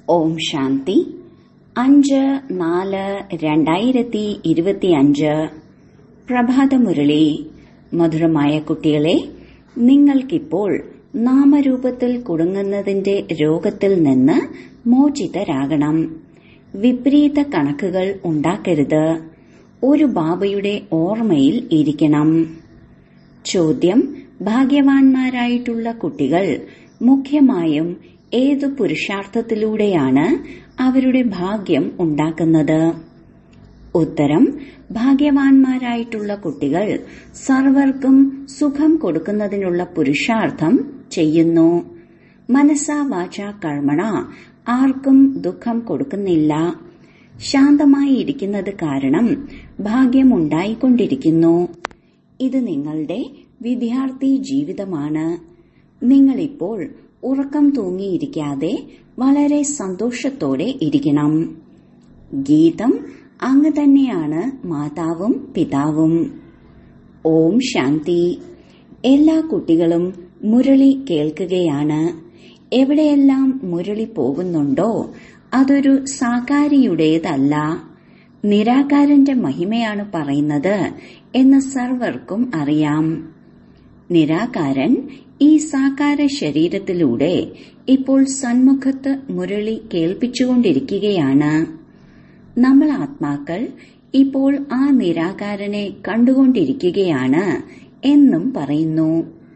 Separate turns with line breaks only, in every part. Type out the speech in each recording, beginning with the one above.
ഓം ശാന്തി അഞ്ച് നാല് രണ്ടായിരത്തി ഇരുപത്തിയഞ്ച് പ്രഭാതമുരളി മധുരമായ കുട്ടികളെ നിങ്ങൾക്കിപ്പോൾ നാമരൂപത്തിൽ കുടുങ്ങുന്നതിന്റെ രോഗത്തിൽ നിന്ന് മോചിതരാകണം വിപരീത കണക്കുകൾ ഉണ്ടാക്കരുത് ഒരു ബാബയുടെ ഓർമ്മയിൽ ഇരിക്കണം ചോദ്യം ഭാഗ്യവാന്മാരായിട്ടുള്ള കുട്ടികൾ മുഖ്യമായും ഏതു പുരുഷാർത്ഥത്തിലൂടെയാണ് അവരുടെ ഭാഗ്യം ഉണ്ടാക്കുന്നത് ഉത്തരം ഭാഗ്യവാന്മാരായിട്ടുള്ള കുട്ടികൾ സർവർക്കും സുഖം കൊടുക്കുന്നതിനുള്ള പുരുഷാർത്ഥം ചെയ്യുന്നു മനസ്സാ വാച കർമ്മണ ആർക്കും ദുഃഖം കൊടുക്കുന്നില്ല ശാന്തമായി ഇരിക്കുന്നത് കാരണം ഭാഗ്യമുണ്ടായിക്കൊണ്ടിരിക്കുന്നു ഇത് നിങ്ങളുടെ വിദ്യാർത്ഥി ജീവിതമാണ് നിങ്ങളിപ്പോൾ ഉറക്കം തൂങ്ങിയിരിക്കാതെ വളരെ സന്തോഷത്തോടെ ഇരിക്കണം ഗീതം അങ്ങ് തന്നെയാണ് മാതാവും പിതാവും ഓം ശാന്തി എല്ലാ കുട്ടികളും മുരളി കേൾക്കുകയാണ് എവിടെയെല്ലാം മുരളി പോകുന്നുണ്ടോ അതൊരു സാകാരിയുടേതല്ല നിരാകാരന്റെ മഹിമയാണ് പറയുന്നത് എന്ന് സർവർക്കും അറിയാം നിരാകാരൻ ഈ സാകാര ശരീരത്തിലൂടെ ഇപ്പോൾ സന്മുഖത്ത് മുരളി കേൾപ്പിച്ചുകൊണ്ടിരിക്കുകയാണ് നമ്മൾ ആത്മാക്കൾ ഇപ്പോൾ ആ നിരാകാരനെ കണ്ടുകൊണ്ടിരിക്കുകയാണ് എന്നും പറയുന്നു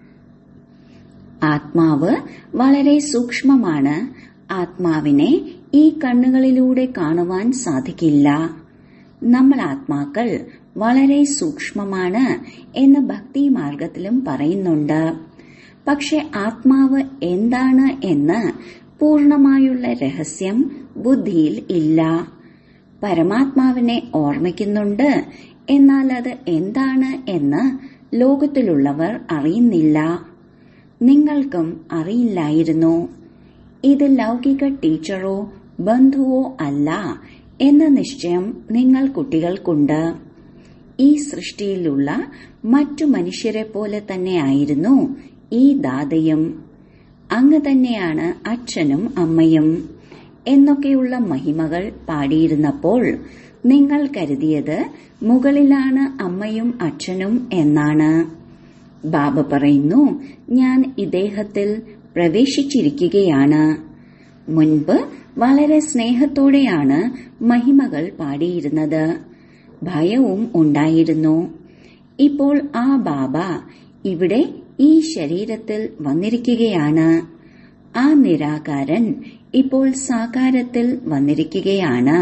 ആത്മാവ് വളരെ സൂക്ഷ്മമാണ് ആത്മാവിനെ ഈ കണ്ണുകളിലൂടെ കാണുവാൻ സാധിക്കില്ല നമ്മൾ ആത്മാക്കൾ വളരെ സൂക്ഷ്മമാണ് എന്ന് ഭക്തി മാർഗത്തിലും പറയുന്നുണ്ട് പക്ഷെ ആത്മാവ് എന്താണ് എന്ന് പൂർണമായുള്ള രഹസ്യം ബുദ്ധിയിൽ ഇല്ല പരമാത്മാവിനെ ഓർമ്മിക്കുന്നുണ്ട് എന്നാൽ അത് എന്താണ് എന്ന് ലോകത്തിലുള്ളവർ അറിയുന്നില്ല നിങ്ങൾക്കും അറിയില്ലായിരുന്നു ഇത് ലൗകിക ടീച്ചറോ ബന്ധുവോ അല്ല എന്ന നിശ്ചയം നിങ്ങൾ കുട്ടികൾക്കുണ്ട് ഈ സൃഷ്ടിയിലുള്ള മറ്റു മനുഷ്യരെ പോലെ തന്നെയായിരുന്നു ഈ ദാതയും അങ്ങ് തന്നെയാണ് അച്ഛനും അമ്മയും എന്നൊക്കെയുള്ള മഹിമകൾ പാടിയിരുന്നപ്പോൾ നിങ്ങൾ കരുതിയത് മുകളിലാണ് അമ്മയും അച്ഛനും എന്നാണ് ബാബ പറയുന്നു ഞാൻ ഇദ്ദേഹത്തിൽ പ്രവേശിച്ചിരിക്കുകയാണ് മുൻപ് വളരെ സ്നേഹത്തോടെയാണ് മഹിമകൾ പാടിയിരുന്നത് ഭയവും ഉണ്ടായിരുന്നു ഇപ്പോൾ ആ ബാബ ഇവിടെ ഈ ശരീരത്തിൽ വന്നിരിക്കുകയാണ് ആ നിരാകാരൻ ഇപ്പോൾ സാകാരത്തിൽ വന്നിരിക്കുകയാണ്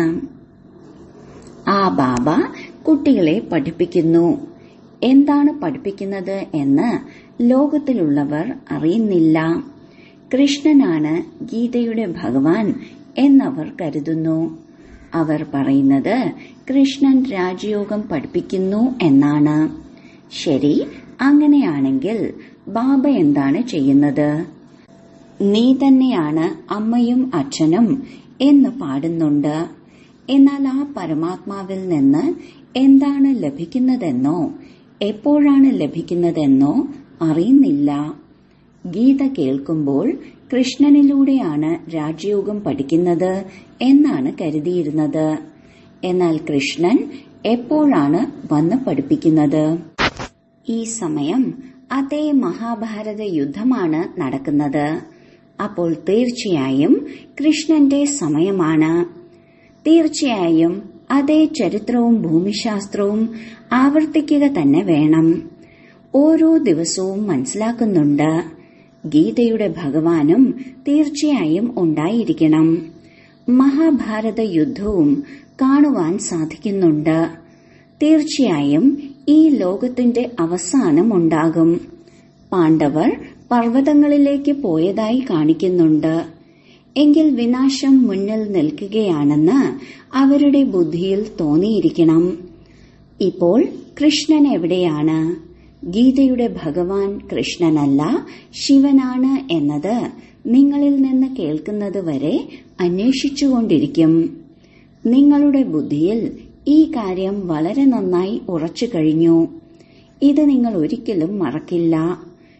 ആ ബാബ കുട്ടികളെ പഠിപ്പിക്കുന്നു എന്താണ് പഠിപ്പിക്കുന്നത് എന്ന് ലോകത്തിലുള്ളവർ അറിയുന്നില്ല കൃഷ്ണനാണ് ഗീതയുടെ ഭഗവാൻ എന്നവർ കരുതുന്നു അവർ പറയുന്നത് കൃഷ്ണൻ രാജയോഗം പഠിപ്പിക്കുന്നു എന്നാണ് ശരി അങ്ങനെയാണെങ്കിൽ ബാബ എന്താണ് ചെയ്യുന്നത് നീ തന്നെയാണ് അമ്മയും അച്ഛനും എന്ന് പാടുന്നുണ്ട് എന്നാൽ ആ പരമാത്മാവിൽ നിന്ന് എന്താണ് ലഭിക്കുന്നതെന്നോ എപ്പോഴാണ് ലഭിക്കുന്നതെന്നോ അറിയുന്നില്ല ഗീത കേൾക്കുമ്പോൾ കൃഷ്ണനിലൂടെയാണ് രാജയോഗം പഠിക്കുന്നത് എന്നാണ് കരുതിയിരുന്നത് എന്നാൽ കൃഷ്ണൻ എപ്പോഴാണ് വന്ന് പഠിപ്പിക്കുന്നത് ഈ സമയം അതേ മഹാഭാരത യുദ്ധമാണ് നടക്കുന്നത് അപ്പോൾ തീർച്ചയായും കൃഷ്ണന്റെ സമയമാണ് തീർച്ചയായും അതേ ചരിത്രവും ഭൂമിശാസ്ത്രവും ആവർത്തിക്കുക തന്നെ വേണം ഓരോ ദിവസവും മനസ്സിലാക്കുന്നുണ്ട് ഗീതയുടെ ഭഗവാനും തീർച്ചയായും ഉണ്ടായിരിക്കണം മഹാഭാരത യുദ്ധവും കാണുവാൻ സാധിക്കുന്നുണ്ട് തീർച്ചയായും ഈ ലോകത്തിന്റെ അവസാനം ഉണ്ടാകും പാണ്ഡവർ പർവ്വതങ്ങളിലേക്ക് പോയതായി കാണിക്കുന്നുണ്ട് എങ്കിൽ വിനാശം മുന്നിൽ നിൽക്കുകയാണെന്ന് അവരുടെ ബുദ്ധിയിൽ തോന്നിയിരിക്കണം ഇപ്പോൾ കൃഷ്ണൻ എവിടെയാണ് ഗീതയുടെ ഭഗവാൻ കൃഷ്ണനല്ല ശിവനാണ് എന്നത് നിങ്ങളിൽ നിന്ന് കേൾക്കുന്നത് വരെ അന്വേഷിച്ചുകൊണ്ടിരിക്കും നിങ്ങളുടെ ബുദ്ധിയിൽ ഈ കാര്യം വളരെ നന്നായി ഉറച്ചു കഴിഞ്ഞു ഇത് നിങ്ങൾ ഒരിക്കലും മറക്കില്ല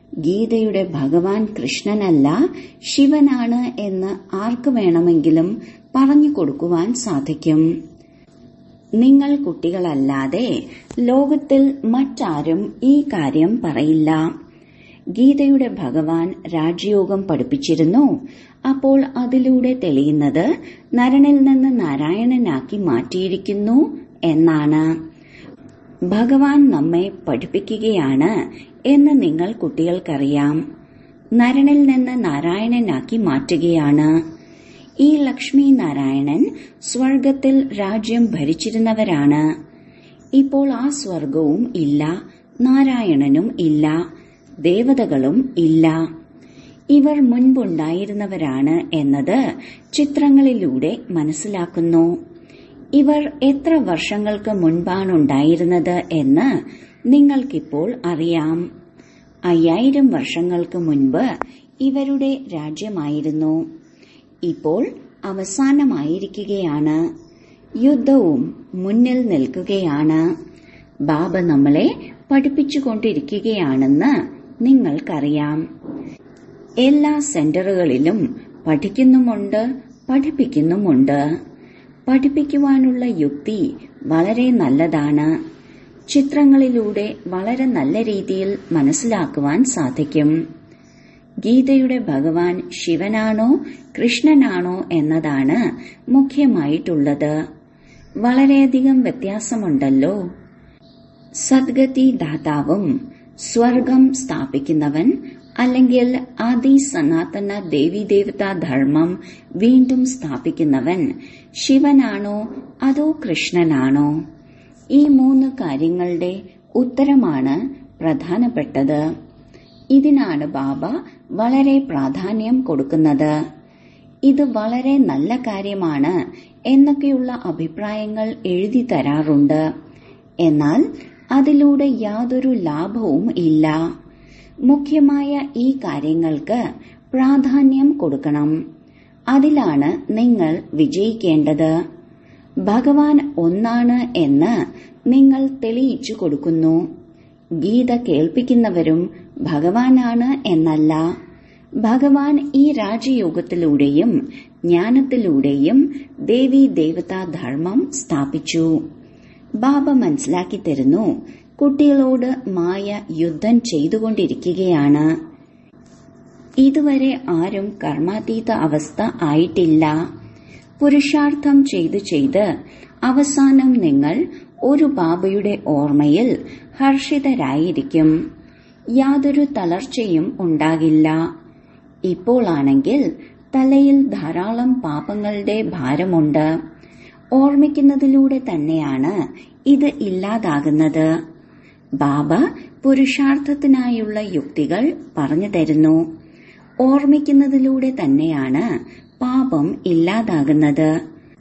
ഗീതയുടെ ഭഗവാൻ കൃഷ്ണനല്ല ശിവനാണ് എന്ന് ആർക്ക് വേണമെങ്കിലും പറഞ്ഞു കൊടുക്കുവാൻ സാധിക്കും നിങ്ങൾ കുട്ടികളല്ലാതെ ലോകത്തിൽ മറ്റാരും ഈ കാര്യം പറയില്ല ഗീതയുടെ ഭഗവാൻ രാജയോഗം പഠിപ്പിച്ചിരുന്നു അപ്പോൾ അതിലൂടെ തെളിയുന്നത് നരനിൽ നിന്ന് നാരായണനാക്കി മാറ്റിയിരിക്കുന്നു എന്നാണ് ഭഗവാൻ നമ്മെ പഠിപ്പിക്കുകയാണ് എന്ന് നിങ്ങൾ കുട്ടികൾക്കറിയാം നരനിൽ നിന്ന് നാരായണനാക്കി മാറ്റുകയാണ് ഈ ലക്ഷ്മി നാരായണൻ സ്വർഗത്തിൽ രാജ്യം ഭരിച്ചിരുന്നവരാണ് ഇപ്പോൾ ആ സ്വർഗവും ഇല്ല നാരായണനും ഇല്ല ദേവതകളും ഇല്ല ഇവർ മുൻപുണ്ടായിരുന്നവരാണ് എന്നത് ചിത്രങ്ങളിലൂടെ മനസ്സിലാക്കുന്നു ഇവർ എത്ര വർഷങ്ങൾക്ക് മുൻപാണുണ്ടായിരുന്നത് എന്ന് നിങ്ങൾക്കിപ്പോൾ അറിയാം അയ്യായിരം വർഷങ്ങൾക്ക് മുൻപ് ഇവരുടെ രാജ്യമായിരുന്നു ഇപ്പോൾ അവസാനമായിരിക്കുകയാണ് യുദ്ധവും മുന്നിൽ നിൽക്കുകയാണ് ബാബ നമ്മളെ പഠിപ്പിച്ചുകൊണ്ടിരിക്കുകയാണെന്ന് നിങ്ങൾക്കറിയാം എല്ലാ സെന്ററുകളിലും പഠിക്കുന്നുമുണ്ട് പഠിപ്പിക്കുന്നുമുണ്ട് പഠിപ്പിക്കുവാനുള്ള യുക്തി വളരെ നല്ലതാണ് ചിത്രങ്ങളിലൂടെ വളരെ നല്ല രീതിയിൽ മനസ്സിലാക്കുവാൻ സാധിക്കും ഗീതയുടെ ഭഗവാൻ ശിവനാണോ കൃഷ്ണനാണോ എന്നതാണ് മുഖ്യമായിട്ടുള്ളത് വളരെയധികം വ്യത്യാസമുണ്ടല്ലോ സദ്ഗതി ദാതാവും സ്വർഗം സ്ഥാപിക്കുന്നവൻ അല്ലെങ്കിൽ ആദി സനാതന ദേവീദേവതാ ധർമ്മം വീണ്ടും സ്ഥാപിക്കുന്നവൻ ശിവനാണോ അതോ കൃഷ്ണനാണോ ഈ മൂന്ന് കാര്യങ്ങളുടെ ഉത്തരമാണ് പ്രധാനപ്പെട്ടത് ഇതിനാണ് ബാബ വളരെ പ്രാധാന്യം കൊടുക്കുന്നത് ഇത് വളരെ നല്ല കാര്യമാണ് എന്നൊക്കെയുള്ള അഭിപ്രായങ്ങൾ എഴുതി തരാറുണ്ട് എന്നാൽ അതിലൂടെ യാതൊരു ലാഭവും ഇല്ല മുഖ്യമായ ഈ കാര്യങ്ങൾക്ക് പ്രാധാന്യം കൊടുക്കണം അതിലാണ് നിങ്ങൾ വിജയിക്കേണ്ടത് ഭഗവാൻ ഒന്നാണ് എന്ന് നിങ്ങൾ തെളിയിച്ചു കൊടുക്കുന്നു ഗീത കേൾപ്പിക്കുന്നവരും ഭഗവാനാണ് എന്നല്ല ഭഗവാൻ ഈ രാജയോഗത്തിലൂടെയും ജ്ഞാനത്തിലൂടെയും ദേവി ദേവതാ ധർമ്മം സ്ഥാപിച്ചു ബാബ മനസ്സിലാക്കി തരുന്നു കുട്ടികളോട് മായ യുദ്ധം ചെയ്തുകൊണ്ടിരിക്കുകയാണ് ഇതുവരെ ആരും കർമാതീത അവസ്ഥ ആയിട്ടില്ല പുരുഷാർത്ഥം ചെയ്ത് ചെയ്ത് അവസാനം നിങ്ങൾ ഒരു ബാബയുടെ ഓർമ്മയിൽ ഹർഷിതരായിരിക്കും യാതൊരു തളർച്ചയും ഉണ്ടാകില്ല ഇപ്പോളാണെങ്കിൽ തലയിൽ ധാരാളം പാപങ്ങളുടെ ഭാരമുണ്ട് ഓർമ്മിക്കുന്നതിലൂടെ തന്നെയാണ് ഇത് ഇല്ലാതാകുന്നത് ബാബ പുരുഷാർത്ഥത്തിനായുള്ള യുക്തികൾ പറഞ്ഞു തരുന്നു ഓർമ്മിക്കുന്നതിലൂടെ തന്നെയാണ് പാപം ഇല്ലാതാകുന്നത്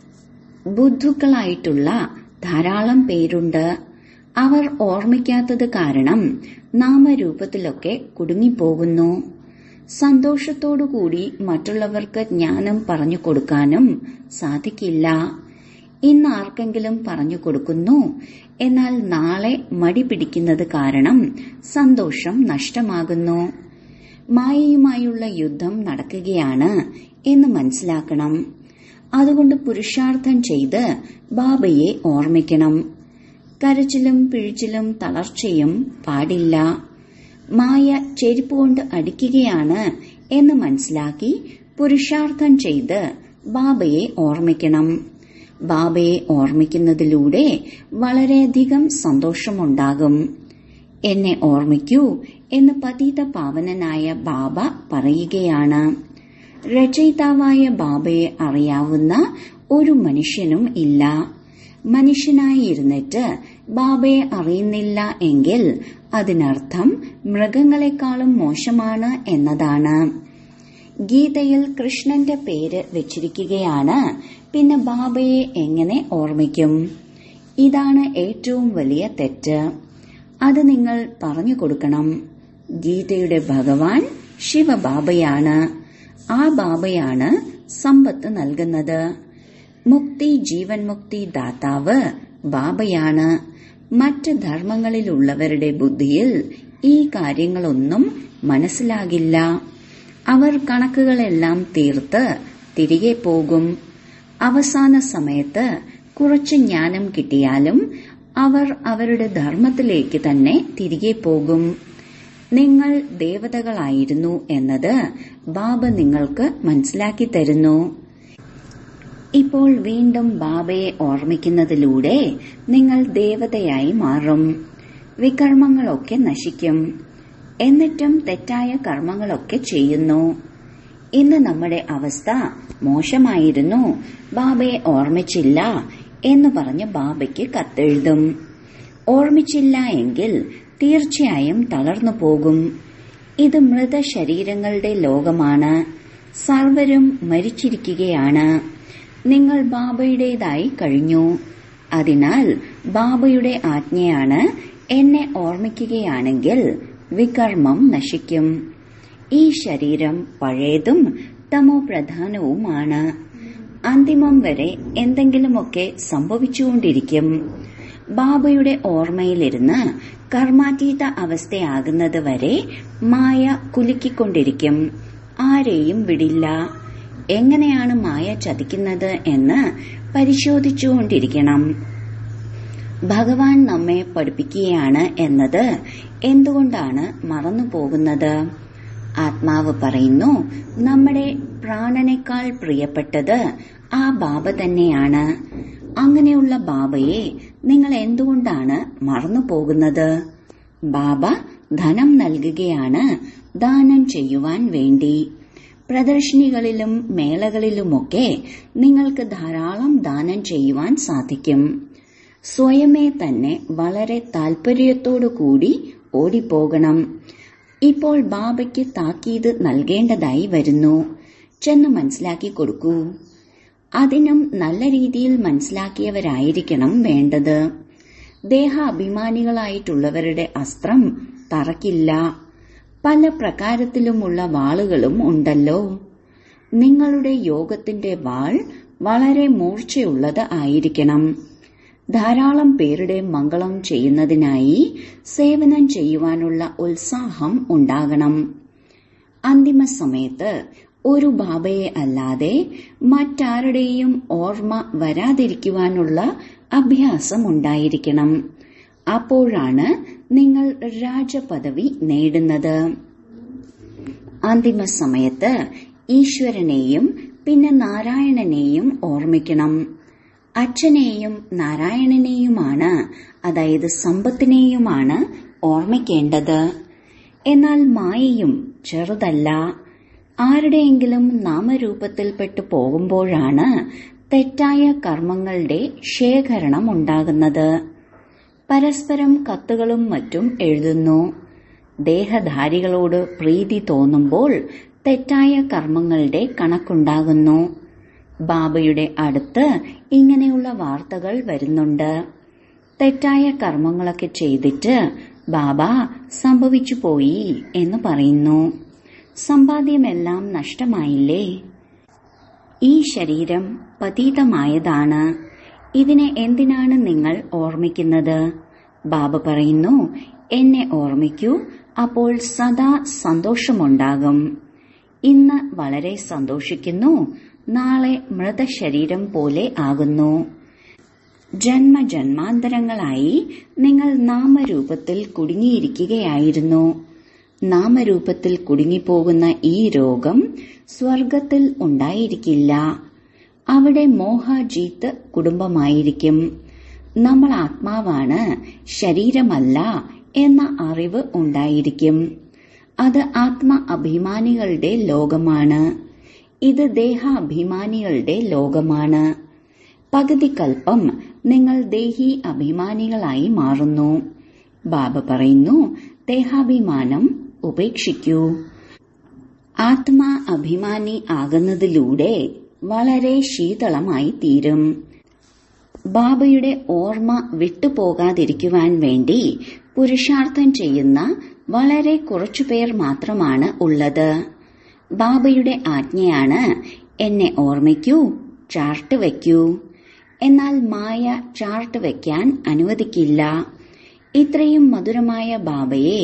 ബുദ്ധുക്കളായിട്ടുള്ള ധാരാളം പേരുണ്ട് അവർ ഓർമ്മിക്കാത്തത് കാരണം നാമരൂപത്തിലൊക്കെ കുടുങ്ങിപ്പോകുന്നു സന്തോഷത്തോടുകൂടി മറ്റുള്ളവർക്ക് ജ്ഞാനം പറഞ്ഞു കൊടുക്കാനും സാധിക്കില്ല ഇന്ന് ആർക്കെങ്കിലും പറഞ്ഞു കൊടുക്കുന്നു എന്നാൽ നാളെ മടി പിടിക്കുന്നത് കാരണം സന്തോഷം നഷ്ടമാകുന്നു മായയുമായുള്ള യുദ്ധം നടക്കുകയാണ് എന്ന് മനസ്സിലാക്കണം അതുകൊണ്ട് പുരുഷാർത്ഥം ചെയ്ത് ബാബയെ ഓർമ്മിക്കണം കരച്ചിലും പിഴിച്ചിലും തളർച്ചയും പാടില്ല മായ ചെരുപ്പ് കൊണ്ട് അടിക്കുകയാണ് എന്ന് മനസ്സിലാക്കി പുരുഷാർത്ഥം ചെയ്ത് ബാബയെ ഓർമ്മിക്കണം ബാബയെ ഓർമ്മിക്കുന്നതിലൂടെ വളരെയധികം സന്തോഷമുണ്ടാകും എന്നെ ഓർമ്മിക്കൂ എന്ന് പതീത പാവനനായ ബാബ പറയുകയാണ് രചയിതാവായ ബാബയെ അറിയാവുന്ന ഒരു മനുഷ്യനും ഇല്ല മനുഷ്യനായി ഇരുന്നിട്ട് ബാബയെ അറിയുന്നില്ല എങ്കിൽ അതിനർത്ഥം മൃഗങ്ങളെക്കാളും മോശമാണ് എന്നതാണ് ഗീതയിൽ കൃഷ്ണന്റെ പേര് വെച്ചിരിക്കുകയാണ് പിന്നെ ബാബയെ എങ്ങനെ ഓർമ്മിക്കും ഇതാണ് ഏറ്റവും വലിയ തെറ്റ് അത് നിങ്ങൾ പറഞ്ഞു കൊടുക്കണം ഗീതയുടെ ഭഗവാൻ ശിവബാബയാണ് ആ ബാബയാണ് സമ്പത്ത് നൽകുന്നത് മുക്തി ജീവൻ മുക്തി ദാതാവ് ബാബയാണ് മറ്റ് ധർമ്മങ്ങളിലുള്ളവരുടെ ബുദ്ധിയിൽ ഈ കാര്യങ്ങളൊന്നും മനസ്സിലാകില്ല അവർ കണക്കുകളെല്ലാം തീർത്ത് തിരികെ പോകും അവസാന സമയത്ത് കുറച്ച് ജ്ഞാനം കിട്ടിയാലും അവർ അവരുടെ ധർമ്മത്തിലേക്ക് തന്നെ തിരികെ പോകും നിങ്ങൾ ദേവതകളായിരുന്നു എന്നത് ബാബ നിങ്ങൾക്ക് മനസ്സിലാക്കി തരുന്നു ഇപ്പോൾ വീണ്ടും ബാബയെ ഓർമ്മിക്കുന്നതിലൂടെ നിങ്ങൾ ദേവതയായി മാറും വികർമ്മങ്ങളൊക്കെ നശിക്കും എന്നിട്ടും തെറ്റായ കർമ്മങ്ങളൊക്കെ ചെയ്യുന്നു ഇന്ന് നമ്മുടെ അവസ്ഥ മോശമായിരുന്നു ബാബയെ ഓർമ്മിച്ചില്ല എന്ന് പറഞ്ഞ് ബാബയ്ക്ക് കത്തെഴുതും ഓർമ്മിച്ചില്ല എങ്കിൽ തീർച്ചയായും തളർന്നു പോകും ഇത് മൃതശരീരങ്ങളുടെ ലോകമാണ് സർവരും മരിച്ചിരിക്കുകയാണ് നിങ്ങൾ ബാബയുടേതായി കഴിഞ്ഞു അതിനാൽ ബാബയുടെ ആജ്ഞയാണ് എന്നെ ഓർമ്മിക്കുകയാണെങ്കിൽ വികർമ്മം നശിക്കും ഈ ശരീരം പഴയതും തമോ പ്രധാനവുമാണ് അന്തിമം വരെ എന്തെങ്കിലുമൊക്കെ സംഭവിച്ചുകൊണ്ടിരിക്കും ബാബയുടെ ഓർമ്മയിലിരുന്ന് കർമാതീത അവസ്ഥയാകുന്നത് വരെ മായ കുലുക്കിക്കൊണ്ടിരിക്കും ആരെയും വിടില്ല എങ്ങനെയാണ് മായ ചതിക്കുന്നത് എന്ന് പരിശോധിച്ചുകൊണ്ടിരിക്കണം ഭഗവാൻ നമ്മെ പഠിപ്പിക്കുകയാണ് എന്നത് എന്തുകൊണ്ടാണ് മറന്നു പോകുന്നത് ആത്മാവ് പറയുന്നു നമ്മുടെ പ്രാണനേക്കാൾ പ്രിയപ്പെട്ടത് ആ ബാബ തന്നെയാണ് അങ്ങനെയുള്ള ബാബയെ നിങ്ങൾ എന്തുകൊണ്ടാണ് മറന്നു പോകുന്നത് ബാബ ധനം നൽകുകയാണ് ദാനം ചെയ്യുവാൻ വേണ്ടി പ്രദർശനികളിലും മേളകളിലുമൊക്കെ നിങ്ങൾക്ക് ധാരാളം ദാനം ചെയ്യുവാൻ സാധിക്കും സ്വയമേ തന്നെ വളരെ താൽപര്യത്തോടു കൂടി ഓടിപ്പോകണം ഇപ്പോൾ ബാബയ്ക്ക് താക്കീത് നൽകേണ്ടതായി വരുന്നു ചെന്ന് മനസ്സിലാക്കി കൊടുക്കൂ അതിനും നല്ല രീതിയിൽ മനസ്സിലാക്കിയവരായിരിക്കണം വേണ്ടത് ദേഹാഭിമാനികളായിട്ടുള്ളവരുടെ അസ്ത്രം തറക്കില്ല പല പ്രകാരത്തിലുമുള്ള വാളുകളും ഉണ്ടല്ലോ നിങ്ങളുടെ യോഗത്തിന്റെ വാൾ വളരെ മൂർച്ചയുള്ളത് ആയിരിക്കണം ധാരാളം പേരുടെ മംഗളം ചെയ്യുന്നതിനായി സേവനം ചെയ്യുവാനുള്ള ഉത്സാഹം ഉണ്ടാകണം അന്തിമ സമയത്ത് ഒരു ബാബയെ അല്ലാതെ മറ്റാരുടെയും ഓർമ്മ വരാതിരിക്കുവാനുള്ള അഭ്യാസം ഉണ്ടായിരിക്കണം അപ്പോഴാണ് നിങ്ങൾ രാജപദവി നേടുന്നത് അന്തിമ സമയത്ത് ഈശ്വരനെയും പിന്നെ നാരായണനെയും ഓർമ്മിക്കണം അച്ഛനെയും നാരായണനെയുമാണ് അതായത് സമ്പത്തിനെയുമാണ് ഓർമ്മിക്കേണ്ടത് എന്നാൽ മായയും ചെറുതല്ല ആരുടെയെങ്കിലും നാമരൂപത്തിൽപ്പെട്ടു പോകുമ്പോഴാണ് തെറ്റായ കർമ്മങ്ങളുടെ ശേഖരണം ഉണ്ടാകുന്നത് പരസ്പരം കത്തുകളും മറ്റും എഴുതുന്നു ദേഹധാരികളോട് പ്രീതി തോന്നുമ്പോൾ തെറ്റായ കർമ്മങ്ങളുടെ കണക്കുണ്ടാകുന്നു ബാബയുടെ അടുത്ത് ഇങ്ങനെയുള്ള വാർത്തകൾ വരുന്നുണ്ട് തെറ്റായ കർമ്മങ്ങളൊക്കെ ചെയ്തിട്ട് ബാബ സംഭവിച്ചു പോയി എന്ന് പറയുന്നു സമ്പാദ്യമെല്ലാം നഷ്ടമായില്ലേ ഈ ശരീരം പതീതമായതാണ് ഇതിനെ എന്തിനാണ് നിങ്ങൾ ഓർമ്മിക്കുന്നത് ബാബ പറയുന്നു എന്നെ ഓർമ്മിക്കൂ അപ്പോൾ സദാ സന്തോഷമുണ്ടാകും ഇന്ന് വളരെ സന്തോഷിക്കുന്നു നാളെ മൃതശരീരം പോലെ ആകുന്നു ജന്മജന്മാന്തരങ്ങളായി നിങ്ങൾ നാമരൂപത്തിൽ കുടുങ്ങിയിരിക്കുകയായിരുന്നു നാമരൂപത്തിൽ കുടുങ്ങിപ്പോകുന്ന ഈ രോഗം സ്വർഗത്തിൽ ഉണ്ടായിരിക്കില്ല അവിടെ മോഹജീത്ത് കുടുംബമായിരിക്കും നമ്മൾ ആത്മാവാണ് ശരീരമല്ല എന്ന അറിവ് ഉണ്ടായിരിക്കും അത് ആത്മ അഭിമാനികളുടെ ലോകമാണ് ഇത് ദേഹാഭിമാനികളുടെ ലോകമാണ് പകുതി കൽപ്പം നിങ്ങൾ ദേഹി അഭിമാനികളായി മാറുന്നു ബാബ പറയുന്നു ദേഹാഭിമാനം ഉപേക്ഷിക്കൂ ആത്മാ അഭിമാനി ആകുന്നതിലൂടെ വളരെ ശീതളമായി തീരും ബാബയുടെ ഓർമ്മ വിട്ടുപോകാതിരിക്കുവാൻ വേണ്ടി പുരുഷാർത്ഥം ചെയ്യുന്ന വളരെ കുറച്ചുപേർ മാത്രമാണ് ഉള്ളത് ബാബയുടെ ആജ്ഞയാണ് എന്നെ ഓർമ്മിക്കൂ ചാർട്ട് വയ്ക്കൂ എന്നാൽ മായ ചാർട്ട് വയ്ക്കാൻ അനുവദിക്കില്ല ഇത്രയും മധുരമായ ബാബയെ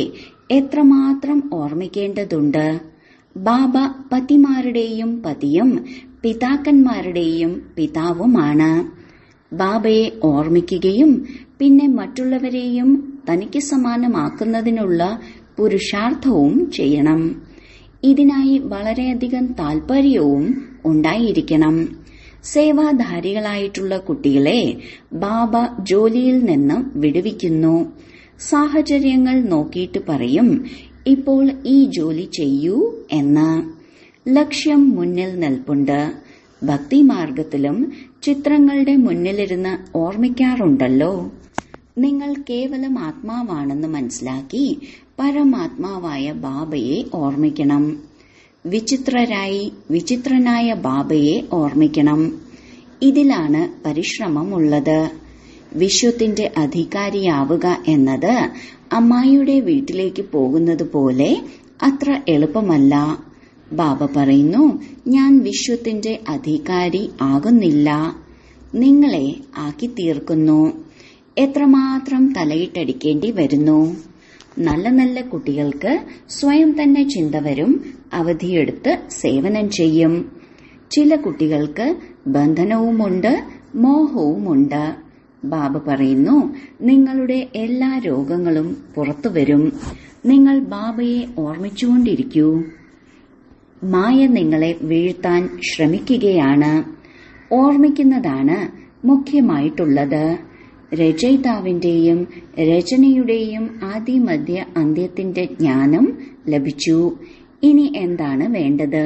എത്രമാത്രം ഓർമ്മിക്കേണ്ടതുണ്ട് ബാബ പതിമാരുടെയും പതിയും പിതാക്കന്മാരുടെയും പിതാവുമാണ് ബാബയെ ഓർമ്മിക്കുകയും പിന്നെ മറ്റുള്ളവരെയും തനിക്ക് സമാനമാക്കുന്നതിനുള്ള പുരുഷാർത്ഥവും ചെയ്യണം ഇതിനായി വളരെയധികം താൽപര്യവും ഉണ്ടായിരിക്കണം സേവാധാരികളായിട്ടുള്ള കുട്ടികളെ ബാബ ജോലിയിൽ നിന്ന് വിടുവിക്കുന്നു സാഹചര്യങ്ങൾ നോക്കിയിട്ട് പറയും ഇപ്പോൾ ഈ ജോലി ചെയ്യൂ എന്ന് ലക്ഷ്യം മുന്നിൽ നിൽപ്പുണ്ട് ഭക്തിമാർഗത്തിലും ചിത്രങ്ങളുടെ മുന്നിലിരുന്ന് ഓർമ്മിക്കാറുണ്ടല്ലോ നിങ്ങൾ കേവലം ആത്മാവാണെന്ന് മനസ്സിലാക്കി പരമാത്മാവായ ബാബയെ ഓർമ്മിക്കണം വിചിത്രരായി വിചിത്രനായ ബാബയെ ഓർമ്മിക്കണം ഇതിലാണ് പരിശ്രമമുള്ളത് വിശ്വത്തിന്റെ അധികാരിയാവുക എന്നത് അമ്മായിയുടെ വീട്ടിലേക്ക് പോകുന്നത് പോലെ അത്ര എളുപ്പമല്ല ബാബ പറയുന്നു ഞാൻ വിശ്വത്തിന്റെ അധികാരി ആകുന്നില്ല നിങ്ങളെ ആക്കി തീർക്കുന്നു എത്രമാത്രം തലയിട്ടടിക്കേണ്ടി വരുന്നു നല്ല നല്ല കുട്ടികൾക്ക് സ്വയം തന്നെ ചിന്ത വരും അവധിയെടുത്ത് സേവനം ചെയ്യും ചില കുട്ടികൾക്ക് ബന്ധനവുമുണ്ട് മോഹവുമുണ്ട് ബാബ പറയുന്നു നിങ്ങളുടെ എല്ലാ രോഗങ്ങളും പുറത്തു വരും നിങ്ങൾ ബാബയെ ഓർമ്മിച്ചുകൊണ്ടിരിക്കൂ മായ നിങ്ങളെ വീഴ്ത്താൻ ശ്രമിക്കുകയാണ് ഓർമ്മിക്കുന്നതാണ് മുഖ്യമായിട്ടുള്ളത് രചയിതാവിന്റെയും രചനയുടെയും ആദിമധ്യ അന്ത്യത്തിന്റെ ജ്ഞാനം ലഭിച്ചു ഇനി എന്താണ് വേണ്ടത്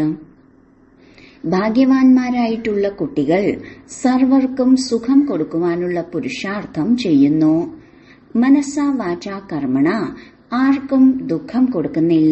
ഭാഗ്യവാന്മാരായിട്ടുള്ള കുട്ടികൾ സർവർക്കും സുഖം കൊടുക്കുവാനുള്ള പുരുഷാർത്ഥം ചെയ്യുന്നു മനസ്സ വാച കർമ്മണ ആർക്കും ദുഃഖം കൊടുക്കുന്നില്ല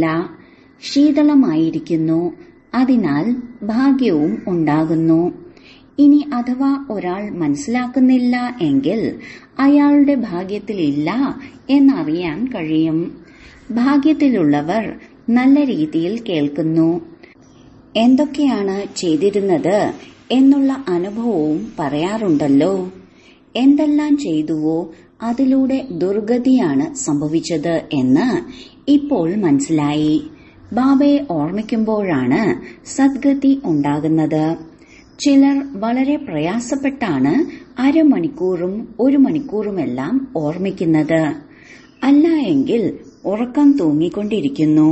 ശീതളമായിരിക്കുന്നു അതിനാൽ ഭാഗ്യവും ഉണ്ടാകുന്നു ഇനി അഥവാ ഒരാൾ മനസ്സിലാക്കുന്നില്ല എങ്കിൽ അയാളുടെ ഭാഗ്യത്തിലില്ല എന്നറിയാൻ കഴിയും ഭാഗ്യത്തിലുള്ളവർ നല്ല രീതിയിൽ കേൾക്കുന്നു എന്തൊക്കെയാണ് ചെയ്തിരുന്നത് എന്നുള്ള അനുഭവവും പറയാറുണ്ടല്ലോ എന്തെല്ലാം ചെയ്തുവോ അതിലൂടെ ദുർഗതിയാണ് സംഭവിച്ചത് എന്ന് ഇപ്പോൾ മനസ്സിലായി ബാബയെ ഓർമ്മിക്കുമ്പോഴാണ് സദ്ഗതി ഉണ്ടാകുന്നത് ചിലർ വളരെ പ്രയാസപ്പെട്ടാണ് അരമണിക്കൂറും ഒരു മണിക്കൂറുമെല്ലാം ഓർമ്മിക്കുന്നത് അല്ല എങ്കിൽ ഉറക്കം തൂങ്ങിക്കൊണ്ടിരിക്കുന്നു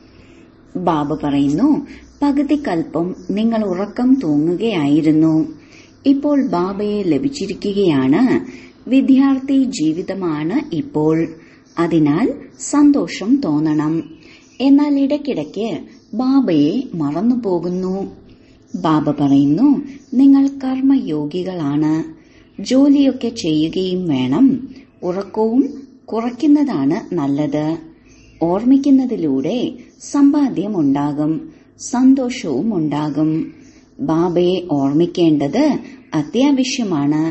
ബാബ പറയുന്നു പകുതി കൽപ്പം നിങ്ങൾ ഉറക്കം തൂങ്ങുകയായിരുന്നു ഇപ്പോൾ ബാബയെ ലഭിച്ചിരിക്കുകയാണ് വിദ്യാർത്ഥി ജീവിതമാണ് ഇപ്പോൾ അതിനാൽ സന്തോഷം തോന്നണം എന്നാൽ ഇടയ്ക്കിടയ്ക്ക് ബാബയെ മറന്നുപോകുന്നു ബാബ പറയുന്നു നിങ്ങൾ കർമ്മയോഗികളാണ് ജോലിയൊക്കെ ചെയ്യുകയും വേണം ഉറക്കവും കുറയ്ക്കുന്നതാണ് നല്ലത് ഓർമ്മിക്കുന്നതിലൂടെ സമ്പാദ്യമുണ്ടാകും സന്തോഷവും ഉണ്ടാകും ബാബയെ ഓർമ്മിക്കേണ്ടത് അത്യാവശ്യമാണ്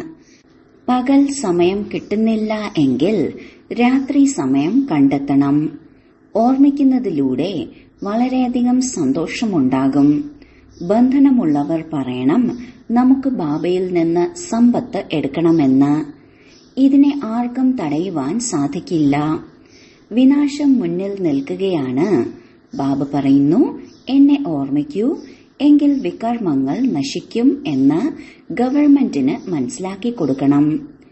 പകൽ സമയം കിട്ടുന്നില്ല എങ്കിൽ രാത്രി സമയം കണ്ടെത്തണം ഓർമ്മിക്കുന്നതിലൂടെ വളരെയധികം സന്തോഷമുണ്ടാകും ബന്ധനമുള്ളവർ പറയണം നമുക്ക് ബാബയിൽ നിന്ന് സമ്പത്ത് എടുക്കണമെന്ന് ഇതിനെ ആർക്കും തടയുവാൻ സാധിക്കില്ല വിനാശം മുന്നിൽ നിൽക്കുകയാണ് ബാബ പറയുന്നു എന്നെ ഓർമ്മിക്കൂ എങ്കിൽ വികർമ്മങ്ങൾ നശിക്കും എന്ന് ഗവൺമെന്റിന് മനസ്സിലാക്കി കൊടുക്കണം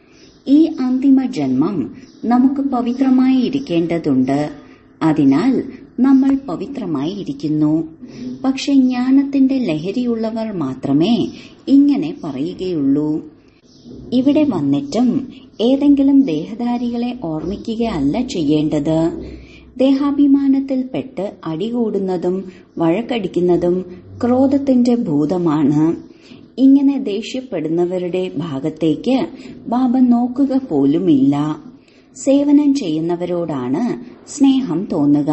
ഈ അന്തിമ ജന്മം നമുക്ക് പവിത്രമായി ഇരിക്കേണ്ടതുണ്ട് അതിനാൽ നമ്മൾ പവിത്രമായി ഇരിക്കുന്നു പക്ഷെ ജ്ഞാനത്തിന്റെ ലഹരിയുള്ളവർ മാത്രമേ ഇങ്ങനെ പറയുകയുള്ളൂ ഇവിടെ വന്നിട്ടും ഏതെങ്കിലും ദേഹധാരികളെ ഓർമ്മിക്കുകയല്ല ചെയ്യേണ്ടത് ദേഹാഭിമാനത്തിൽപ്പെട്ട് അടികൂടുന്നതും വഴക്കടിക്കുന്നതും ക്രോധത്തിന്റെ ഭൂതമാണ് ഇങ്ങനെ ദേഷ്യപ്പെടുന്നവരുടെ ഭാഗത്തേക്ക് ബാബ നോക്കുക പോലുമില്ല സേവനം ചെയ്യുന്നവരോടാണ് സ്നേഹം തോന്നുക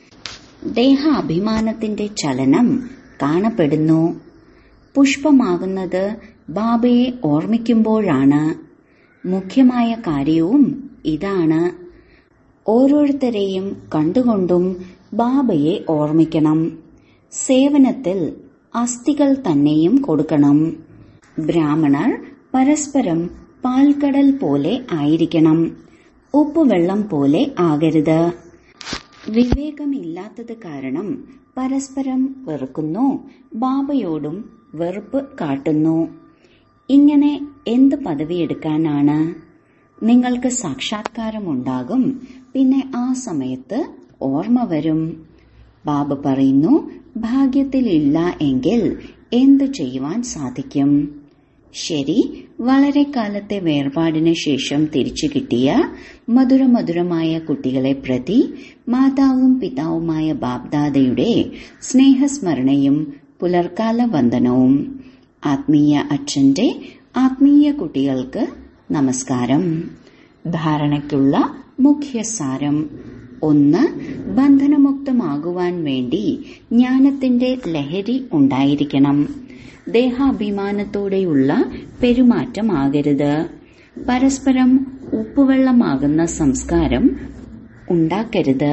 ദേഹാഭിമാനത്തിന്റെ ചലനം കാണപ്പെടുന്നു പുഷ്പമാകുന്നത് ബാബയെ ഓർമ്മിക്കുമ്പോഴാണ് മുഖ്യമായ കാര്യവും ഇതാണ് ഓരോരുത്തരെയും കണ്ടുകൊണ്ടും ബാബയെ ഓർമ്മിക്കണം സേവനത്തിൽ അസ്ഥികൾ തന്നെയും കൊടുക്കണം ബ്രാഹ്മണർ പരസ്പരം പാൽക്കടൽ പോലെ ആയിരിക്കണം ഉപ്പുവെള്ളം പോലെ ആകരുത് വിവേകമില്ലാത്തത് കാരണം പരസ്പരം വെറുക്കുന്നു ബാബയോടും വെറുപ്പ് കാട്ടുന്നു ഇങ്ങനെ എന്ത് പദവിയെടുക്കാനാണ് നിങ്ങൾക്ക് സാക്ഷാത്കാരമുണ്ടാകും പിന്നെ ആ സമയത്ത് ഓർമ്മ വരും ബാബ പറയുന്നു ഭാഗ്യത്തിലില്ല എങ്കിൽ എന്തു ചെയ്യുവാൻ സാധിക്കും ശരി വളരെ കാലത്തെ വേർപാടിന് ശേഷം തിരിച്ചു കിട്ടിയ മധുരമധുരമായ കുട്ടികളെ പ്രതി മാതാവും പിതാവുമായ ബാബ്ദാദയുടെ സ്നേഹസ്മരണയും പുലർക്കാല വന്ദനവും ആത്മീയ അച്ഛന്റെ ആത്മീയ കുട്ടികൾക്ക് നമസ്കാരം ധാരണയ്ക്കുള്ള മുഖ്യസാരം ഒന്ന് ബന്ധനമുക്തമാകുവാൻ വേണ്ടി ജ്ഞാനത്തിന്റെ ലഹരി ഉണ്ടായിരിക്കണം ദേഹാഭിമാനത്തോടെയുള്ള പെരുമാറ്റമാകരുത് പരസ്പരം ഉപ്പുവെള്ളമാകുന്ന സംസ്കാരം ഉണ്ടാക്കരുത്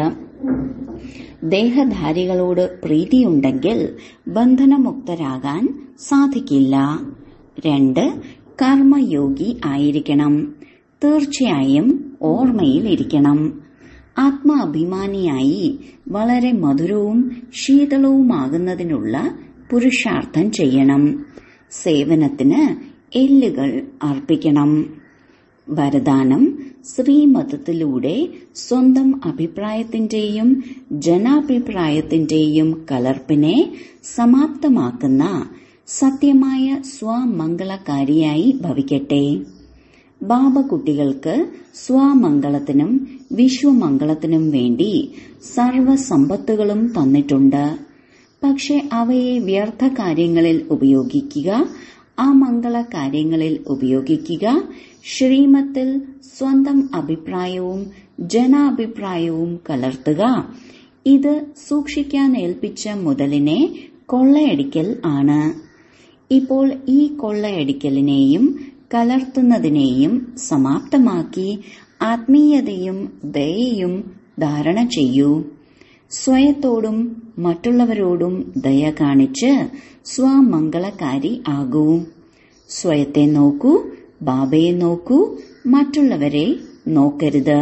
ദേഹധാരികളോട് പ്രീതിയുണ്ടെങ്കിൽ ബന്ധനമുക്തരാകാൻ സാധിക്കില്ല രണ്ട് കർമ്മയോഗി ആയിരിക്കണം തീർച്ചയായും ഓർമ്മയിൽ ഇരിക്കണം ആത്മാഭിമാനിയായി വളരെ മധുരവും ശീതളവുമാകുന്നതിനുള്ള പുരുഷാർത്ഥം ചെയ്യണം സേവനത്തിന് എല്ലുകൾ അർപ്പിക്കണം വരദാനം ശ്രീമതത്തിലൂടെ സ്വന്തം അഭിപ്രായത്തിന്റെയും ജനാഭിപ്രായത്തിന്റെയും കലർപ്പിനെ സമാപ്തമാക്കുന്ന സത്യമായ സ്വമംഗളകാരിയായി ഭവിക്കട്ടെ ബാബ കുട്ടികൾക്ക് സ്വമംഗളത്തിനും വിശ്വമംഗളത്തിനും വേണ്ടി സർവസമ്പത്തുകളും തന്നിട്ടുണ്ട് പക്ഷെ അവയെ വ്യർത്ഥ കാര്യങ്ങളിൽ ഉപയോഗിക്കുക ആ മംഗള കാര്യങ്ങളിൽ ഉപയോഗിക്കുക ശ്രീമത്തിൽ സ്വന്തം അഭിപ്രായവും ജനാഭിപ്രായവും കലർത്തുക ഇത് സൂക്ഷിക്കാൻ ഏൽപ്പിച്ച മുതലിനെ കൊള്ളയടിക്കൽ ആണ് ഇപ്പോൾ ഈ കൊള്ളയടിക്കലിനെയും കലർത്തുന്നതിനെയും സമാപ്തമാക്കി ആത്മീയതയും ദയയും ധാരണ ചെയ്യൂ സ്വയത്തോടും മറ്റുള്ളവരോടും ദയ കാണിച്ച് സ്വമംഗളകാരി ആകൂ സ്വയത്തെ നോക്കൂ ബാബയെ നോക്കൂ മറ്റുള്ളവരെ നോക്കരുത്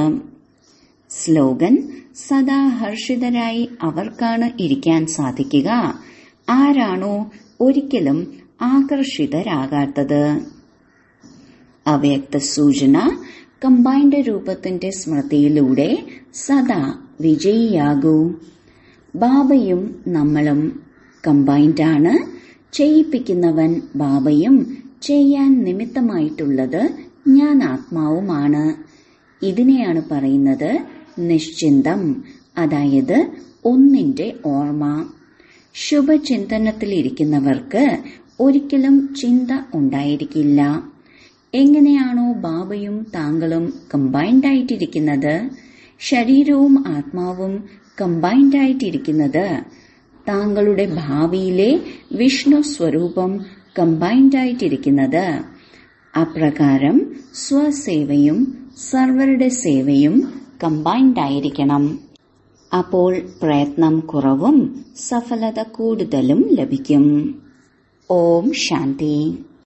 സ്ലോഗൻ സദാ ഹർഷിതരായി അവർക്കാണ് ഇരിക്കാൻ സാധിക്കുക ആരാണോ ഒരിക്കലും ആകർഷിതരാകാത്തത് അവ്യക്ത സൂചന കമ്പൈൻഡ് രൂപത്തിന്റെ സ്മൃതിയിലൂടെ സദാ വിജയിയാകൂ ബാബയും നമ്മളും കമ്പൈൻഡാണ് ചെയ്യിപ്പിക്കുന്നവൻ ബാബയും ചെയ്യാൻ നിമിത്തമായിട്ടുള്ളത് ഞാൻ ആത്മാവുമാണ് ഇതിനെയാണ് പറയുന്നത് നിശ്ചിന്തം അതായത് ഒന്നിന്റെ ഓർമ്മ ശുഭചിന്തനത്തിലിരിക്കുന്നവർക്ക് ഒരിക്കലും ചിന്ത ഉണ്ടായിരിക്കില്ല എങ്ങനെയാണോ ബാബയും താങ്കളും കമ്പൈൻഡ് ആയിട്ടിരിക്കുന്നത് ശരീരവും ആത്മാവും കമ്പൈൻഡ് ആയിട്ടിരിക്കുന്നത് താങ്കളുടെ ഭാവിയിലെ വിഷ്ണു സ്വരൂപം കമ്പൈൻഡ് ആയിട്ടിരിക്കുന്നത് അപ്രകാരം സ്വസേവയും സർവരുടെ സേവയും കമ്പൈൻഡ് ആയിരിക്കണം അപ്പോൾ പ്രയത്നം കുറവും സഫലത കൂടുതലും ലഭിക്കും ഓം ശാന്തി